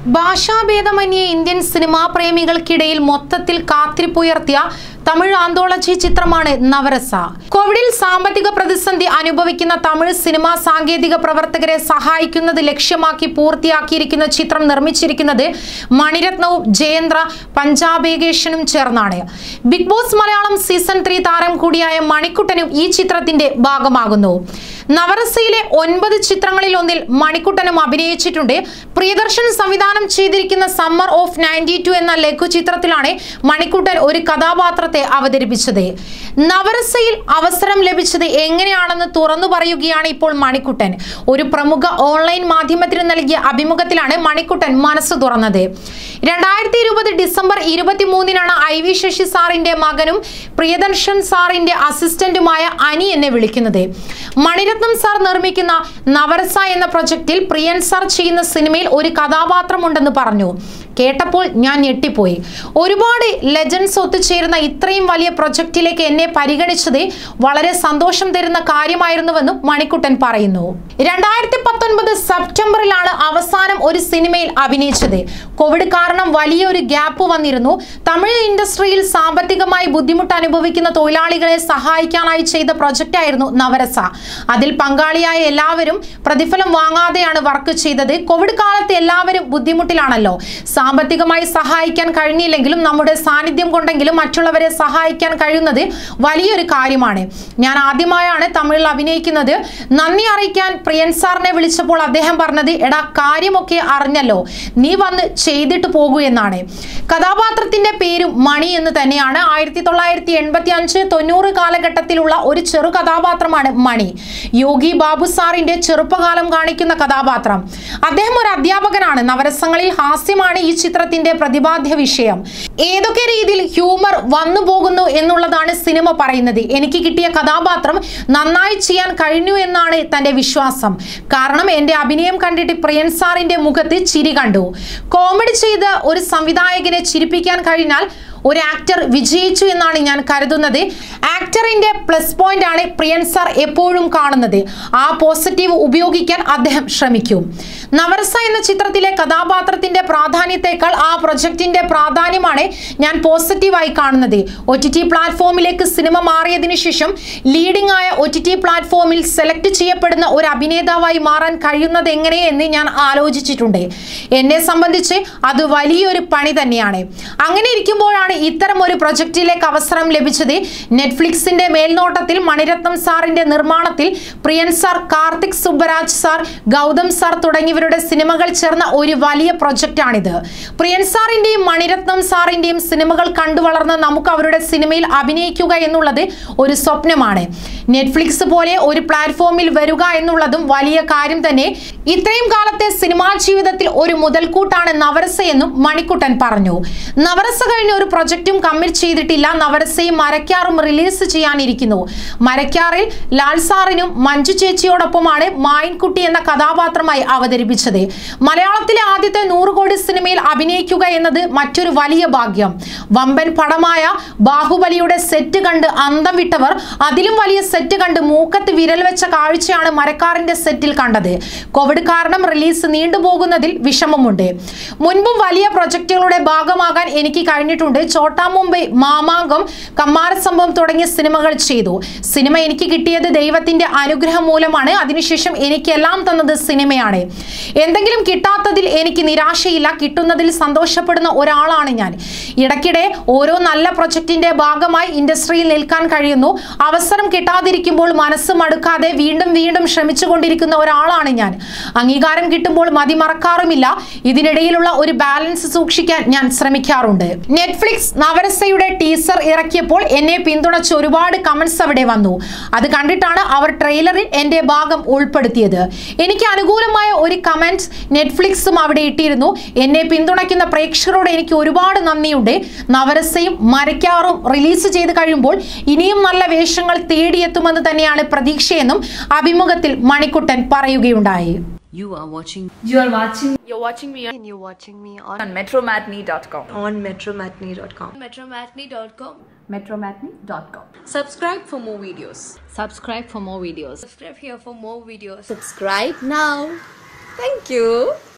ഭാഷാഭേദമന്യേ Indian cinema പ്രേമികൾക്കിടയിൽ മൊത്തത്തിൽ കാത്തിരിപ്പുയർത്തിയ Tamil anthology ചിത്രമാണ് നവരസ കോവിഡിൽ സാമ്പത്തിക പ്രതിസന്ധി അനുഭവിക്കുന്ന തമിഴ് സിനിമാ സാങ്കേതിക പ്രവർത്തകരെ സഹായിക്കുന്നത് ലക്ഷ്യമാക്കി പൂർത്തിയാക്കിയിരിക്കുന്ന ചിത്രം നിർമ്മിച്ചിരിക്കുന്നത് മണിരത്നവും ജയേന്ദ്ര പഞ്ചാബേഗേഷനും ചേർന്നാണ് big boss Malayalam season three താരം കൂടിയായ മണിക്കുട്ടനും ഈ ചിത്രത്തിന്റെ ഭാഗമാകുന്നു നവരസയിലെ ഒൻപത് ചിത്രങ്ങളിൽ ഒന്നിൽ മണിക്കുട്ടനും അഭിനയിച്ചിട്ടുണ്ട് പ്രിയദർശൻ സംവിധാനം ചെയ്തിരിക്കുന്ന സമ്മർ ഓഫ് നയൻറ്റി ടു എന്ന ലഘു ചിത്രത്തിലാണ് മണിക്കുട്ടൻ ഒരു കഥാപാത്രത്തെ അവതരിപ്പിച്ചത് നവരസയിൽ അവസരം ലഭിച്ചത് എങ്ങനെയാണെന്ന് തുറന്നു പറയുകയാണ് ഇപ്പോൾ മണിക്കുട്ടൻ ഒരു പ്രമുഖ ഓൺലൈൻ മാധ്യമത്തിന് നൽകിയ അഭിമുഖത്തിലാണ് മണിക്കുട്ടൻ മനസ്സ് തുറന്നത് രണ്ടായിരത്തി ഇരുപത് ഡിസംബർ ഇരുപത്തി മൂന്നിനാണ് ഐ വി ശശി സാറിന്റെ മകനും പ്രിയദർശൻ സാറിന്റെ അസിസ്റ്റന്റുമായ അനി എന്നെ വിളിക്കുന്നത് മണിരത്നം സാർ നിർമ്മിക്കുന്ന നവരസ എന്ന പ്രൊജക്റ്റിൽ പ്രിയൻ സാർ ചെയ്യുന്ന സിനിമയിൽ ഒരു കഥാപാത്രമുണ്ടെന്ന് പറഞ്ഞു കേട്ടപ്പോൾ ഞാൻ ഞെട്ടിപ്പോയി ഒരുപാട് ലെജൻസ് ഒത്തുചേരുന്ന ഇത്രയും വലിയ പ്രൊജക്റ്റിലേക്ക് എന്നെ പരിഗണിച്ചത് വളരെ സന്തോഷം തരുന്ന കാര്യമായിരുന്നുവെന്നും മണിക്കുട്ടൻ പറയുന്നു രണ്ടായിരത്തി പത്തൊൻപത് സെപ്റ്റംബറിലാണ് അവസാനം ഒരു സിനിമയിൽ അഭിനയിച്ചത് കോവിഡ് കാരണം വലിയൊരു ഗ്യാപ്പ് വന്നിരുന്നു തമിഴ് ഇൻഡസ്ട്രിയിൽ സാമ്പത്തികമായി ബുദ്ധിമുട്ട് അനുഭവിക്കുന്ന തൊഴിലാളികളെ സഹായിക്കാനായി ചെയ്ത പ്രൊജക്റ്റ് ആയിരുന്നു നവരസ അതിൽ പങ്കാളിയായ എല്ലാവരും പ്രതിഫലം വാങ്ങാതെയാണ് വർക്ക് ചെയ്തത് കോവിഡ് കാലത്ത് എല്ലാവരും ബുദ്ധിമുട്ടിലാണല്ലോ സാമ്പത്തികമായി സഹായിക്കാൻ കഴിഞ്ഞില്ലെങ്കിലും നമ്മുടെ സാന്നിധ്യം കൊണ്ടെങ്കിലും മറ്റുള്ളവരെ സഹായിക്കാൻ കഴിയുന്നത് വലിയൊരു കാര്യമാണ് ഞാൻ ആദ്യമായാണ് തമിഴിൽ അഭിനയിക്കുന്നത് നന്ദി അറിയിക്കാൻ പ്രിയൻ സാറിനെ വിളിച്ചപ്പോൾ അദ്ദേഹം പറഞ്ഞത് എടാ കാര്യമൊക്കെ അറിഞ്ഞല്ലോ നീ വന്ന് ചെയ്തിട്ട് പോകൂ എന്നാണ് കഥാപാത്രത്തിന്റെ പേരും മണി എന്ന് തന്നെയാണ് ആയിരത്തി തൊള്ളായിരത്തി എൺപത്തി അഞ്ച് തൊണ്ണൂറ് കാലഘട്ടത്തിലുള്ള ഒരു ചെറു കഥാപാത്രമാണ് മണി യോഗി ബാബു സാറിന്റെ ചെറുപ്പകാലം കാണിക്കുന്ന കഥാപാത്രം അദ്ദേഹം ഒരു അധ്യാപകനാണ് നവരസങ്ങളിൽ ഹാസ്യമാണ് ഈ ചിത്രത്തിന്റെ പ്രതിപാദ്യ വിഷയം ഏതൊക്കെ രീതിയിൽ ഹ്യൂമർ വന്നു പോകുന്നു എന്നുള്ളതാണ് സിനിമ പറയുന്നത് എനിക്ക് കിട്ടിയ കഥാപാത്രം നന്നായി ചെയ്യാൻ കഴിഞ്ഞു എന്നാണ് തന്റെ വിശ്വാസം കാരണം എന്റെ അഭിനയം കണ്ടിട്ട് പ്രിയൻ സാറിന്റെ മുഖത്ത് ചിരി കണ്ടു കോമഡി ചെയ്ത് ഒരു സംവിധായകനെ ചിരിപ്പിക്കാൻ കഴിഞ്ഞാൽ ഒരു ആക്ടർ വിജയിച്ചു എന്നാണ് ഞാൻ കരുതുന്നത് ആക്ടറിന്റെ പ്ലസ് പോയിന്റ് ആണ് പ്രിയൻ സാർ എപ്പോഴും കാണുന്നത് ആ പോസിറ്റീവ് ഉപയോഗിക്കാൻ അദ്ദേഹം ശ്രമിക്കും നവരസ എന്ന ചിത്രത്തിലെ കഥാപാത്രത്തിന്റെ പ്രാധാന്യത്തെക്കാൾ ആ പ്രൊജക്ടിന്റെ പ്രാധാന്യമാണ് ഞാൻ പോസിറ്റീവായി കാണുന്നത് ഒ ടി ടി പ്ലാറ്റ്ഫോമിലേക്ക് സിനിമ മാറിയതിനു ശേഷം ലീഡിംഗ് ആയ ഒ ടി ടി പ്ലാറ്റ്ഫോമിൽ സെലക്ട് ചെയ്യപ്പെടുന്ന ഒരു അഭിനേതാവായി മാറാൻ കഴിയുന്നത് എങ്ങനെയെന്ന് ഞാൻ ആലോചിച്ചിട്ടുണ്ട് എന്നെ സംബന്ധിച്ച് അത് വലിയൊരു പണി തന്നെയാണ് അങ്ങനെ ഇരിക്കുമ്പോഴാണ് ഇത്തരം ഒരു പ്രൊജക്റ്റിലേക്ക് അവസരം ലഭിച്ചത് നെറ്റ്ഫ്ലിക്സിന്റെ മേൽനോട്ടത്തിൽ മണിരത്നം സാറിന്റെ നിർമ്മാണത്തിൽ Priyan sir Karthik Subbaraj sir Gautham sir തുടങ്ങിയവരുടെ സിനിമകൾ ചേർന്ന ഒരു വലിയ പ്രൊജക്റ്റാണിത് പ്രിയൻ സാറിന്റെയും മണിരത്നം സാറിന്റെയും സിനിമകൾ കണ്ടു വളർന്ന നമുക്ക് അവരുടെ സിനിമയിൽ അഭിനയിക്കുക എന്നുള്ളത് ഒരു സ്വപ്നമാണ് നെറ്റ്ഫ്ലിക്സ് പോലെ ഒരു പ്ലാറ്റ്ഫോമിൽ വരിക എന്നുള്ളതും വലിയ കാര്യം തന്നെ ഇത്രയും കാലത്തെ സിനിമാ ജീവിതത്തിൽ ഒരു മുതൽക്കൂട്ടാണ് നവരസ എന്നും മണിക്കുട്ടൻ പറഞ്ഞു നവരസ കഴിഞ്ഞ ഒരു പ്രൊജക്റ്റും കമ്മിറ്റ് ചെയ്തിട്ടില്ല നവരസയും മരക്കാറും റിലീസ് ചെയ്യാനിരിക്കുന്നു മരക്കാറിൽ ലാൽ സാറിനും മഞ്ജു ചേച്ചിയോടൊപ്പമാണ് മായിൻകുട്ടി എന്ന കഥാപാത്രമായി അവതരിപ്പിച്ചത് മലയാളത്തിലെ ആദ്യത്തെ നൂറ് കോടി സിനിമയിൽ അഭിനയിക്കുക എന്നത് മറ്റൊരു വലിയ ഭാഗ്യം വമ്പൻ പടമായ ബാഹുബലിയുടെ സെറ്റ് കണ്ട് അന്തം വിട്ടവർ അതിലും വലിയ സെറ്റ് കണ്ട് മൂക്കത്ത് വിരൽ വെച്ച കാഴ്ചയാണ് മരക്കാറിന്റെ സെറ്റിൽ കണ്ടത് കോവിഡ് കാരണം റിലീസ് നീണ്ടുപോകുന്നതിൽ വിഷമമുണ്ട് മുൻപും വലിയ പ്രൊജക്ടുകളുടെ ഭാഗമാകാൻ എനിക്ക് കഴിഞ്ഞിട്ടുണ്ട് ചോട്ടാ മുംബൈ മാമാങ്കം കമ്മാരസംഭവം തുടങ്ങിയ സിനിമകൾ ചെയ്തു സിനിമ എനിക്ക് കിട്ടിയത് ദൈവത്തിന്റെ അനുഗ്രഹം മൂലമാണ് അതിനുശേഷം എനിക്കെല്ലാം തന്നത് സിനിമയാണ് എന്തെങ്കിലും കിട്ടാത്തതിൽ എനിക്ക് നിരാശയില്ല കിട്ടുന്നതിൽ സന്തോഷപ്പെടുന്ന ഒരാളാണ് ഞാൻ ഇടയ്ക്കിടെ ഓരോ നല്ല പ്രൊജക്ടിന്റെ ഭാഗമായി ഇൻഡസ്ട്രിയിൽ നിൽക്കാൻ കഴിയുന്നു അവസരം കിട്ടാതിരിക്കുമ്പോൾ മനസ്സ് മടുക്കാതെ വീണ്ടും വീണ്ടും ശ്രമിച്ചുകൊണ്ടിരിക്കുന്ന ഒരാളാണ് ഞാൻ അംഗീകാരം കിട്ടുമ്പോൾ മതിമറക്കാറുമില്ല ഇതിനിടയിലുള്ള ഒരു ബാലൻസ് സൂക്ഷിക്കാൻ ഞാൻ ശ്രമിക്കാറുണ്ട് നെറ്റ്ഫ്ലിക്സ് നവരസയുടെ ടീസർ ഇറക്കിയപ്പോൾ എന്നെ പിന്തുണച്ച് ഒരുപാട് കമന്റ്സ് അവിടെ വന്നു അത് കണ്ടിട്ടാണ് അവർ ട്രെയിലറിൽ എന്റെ ഭാഗം ഉൾപ്പെടുത്തിയത് എനിക്ക് അനുകൂലമായ ഒരു കമന്റ് നെറ്റ്ഫ്ലിക്സും അവിടെ ഇട്ടിരുന്നു എന്നെ പിന്തുണയ്ക്കുന്ന പ്രേക്ഷകരോട് എനിക്ക് ഒരുപാട് നന്ദിയുണ്ട് നവരസയും മരക്കാറും റിലീസ് ചെയ്ത് കഴിയുമ്പോൾ ഇനിയും നല്ല വേഷങ്ങൾ തേടിയെത്തുമെന്ന് തന്നെയാണ് പ്രതീക്ഷയെന്നും അഭിമുഖത്തിൽ മണിക്കുട്ടൻ പറയുകയുണ്ടായി You are watching You are watching You're watching me and you're watching me on, on metromatney.com. on metromatney.com. metromatney.com Metromatney.com. subscribe for more videos subscribe for more videos subscribe here for more videos Subscribe now. Thank you.